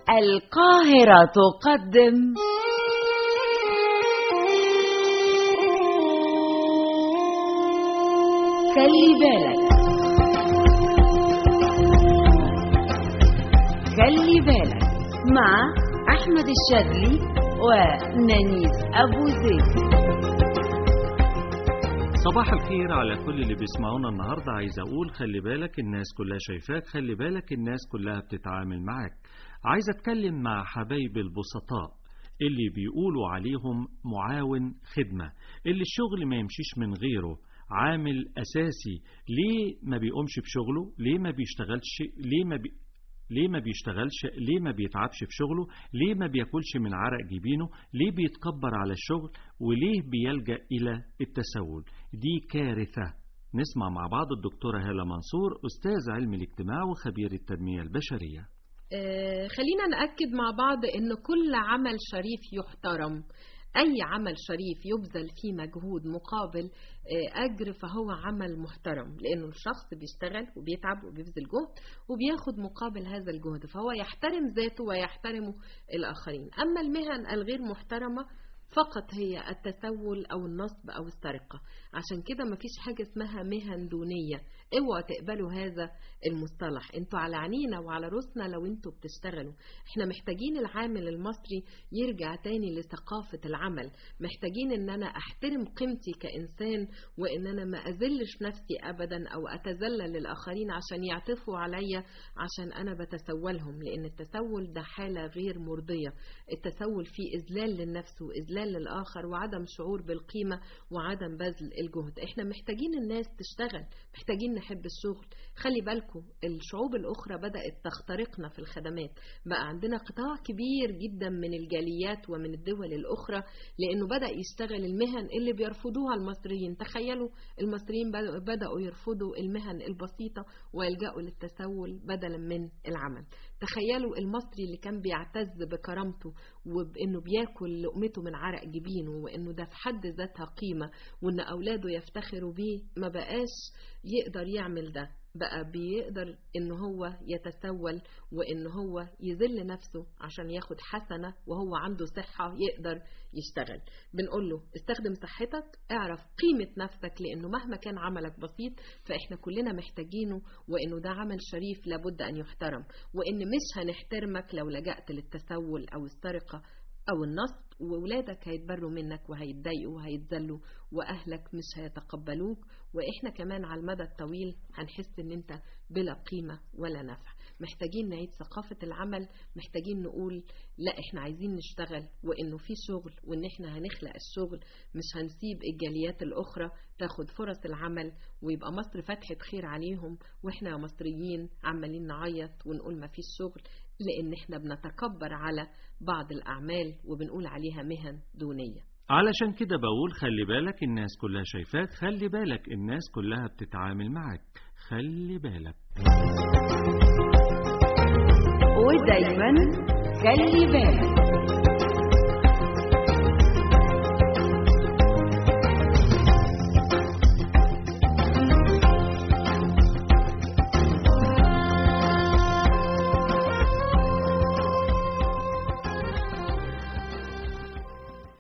القاهرة تقدم خلي بالك خلي بالك مع أحمد الشاذلي ونانيس أبو زيد صباح الخير على كل اللي بيسمعونا النهاردة عايز أقول خلي بالك الناس كلها شايفاك خلي بالك الناس كلها بتتعامل معاك عايز أتكلم مع حبايبي البسطاء اللي بيقولوا عليهم معاون خدمة اللي الشغل ما يمشيش من غيره عامل أساسي ليه ما بيقومش بشغله ليه ما بيشتغلش ليه ما بي ليه ما بيشتغلش ليه ما بيتعبش في شغله ليه ما بياكلش من عرق جبينه ليه بيتكبر على الشغل وليه بيلجأ إلى التسول دي كارثة نسمع مع بعض الدكتورة هالة منصور أستاذ علم الاجتماع وخبير التنمية البشرية آه، خلينا نأكد مع بعض إن كل عمل شريف يحترم أي عمل شريف يبذل فيه مجهود مقابل آه، أجر فهو عمل محترم لأنه الشخص بيشتغل وبيتعب وبيبذل جهد وبياخد مقابل هذا الجهد فهو يحترم ذاته ويحترم الآخرين أما المهن الغير محترمة فقط هي التسول أو النصب أو السرقة عشان كده مفيش حاجة اسمها مهن دونية اوعوا تقبلوا هذا المصطلح انتوا على عينينا وعلى راسنا لو انتوا بتشتغلوا احنا محتاجين العامل المصري يرجع تاني لثقافة العمل محتاجين ان انا احترم قيمتي كإنسان وان انا ما اذلش نفسي ابدا او اتذلل للآخرين عشان يعطفوا عليا عشان انا بتسولهم لان التسول ده حالة غير مرضية التسول فيه اذلال للنفس واذلال للآخر وعدم شعور بالقيمة وعدم بذل الجهد احنا محتاجين الناس تشتغل محتاجين نحب الشغل خلي بالكم الشعوب الأخرى بدأت تخترقنا في الخدمات بقى عندنا قطاع كبير جدا من الجاليات ومن الدول الأخرى لأنه بدأ يشتغل المهن اللي بيرفضوها المصريين تخيلوا المصريين بدأوا يرفضوا المهن البسيطة ويلجأوا للتسول بدلا من العمل تخيلوا المصري اللي كان بيعتز بكرامته وبانه بياكل لقمته من عرق جبينه وانه ده في حد ذاتها قيمه وان اولاده يفتخروا بيه ما بقاش يقدر يعمل ده بقى بيقدر ان هو يتسول وان هو يذل نفسه عشان ياخد حسنة وهو عنده صحة يقدر يشتغل بنقول له استخدم صحتك اعرف قيمة نفسك لانه مهما كان عملك بسيط فاحنا كلنا محتاجينه وانه ده عمل شريف لابد ان يحترم وان مش هنحترمك لو لجأت للتسول او السرقة او النصب وولادك هيتبروا منك وهيتضايقوا وهيتذلوا واهلك مش هيتقبلوك واحنا كمان على المدى الطويل هنحس ان انت بلا قيمة ولا نفع محتاجين نعيد ثقافة العمل محتاجين نقول لا احنا عايزين نشتغل وانه في شغل وان احنا هنخلق الشغل مش هنسيب الجاليات الاخرى تاخد فرص العمل ويبقى مصر فتحة خير عليهم واحنا يا مصريين عمالين نعيط ونقول ما فيش شغل لان احنا بنتكبر على بعض الاعمال وبنقول عليها مهن دونية علشان كده بقول خلي بالك الناس كلها شايفاك خلي بالك الناس كلها بتتعامل معاك خلي بالك ودايما خلي بالك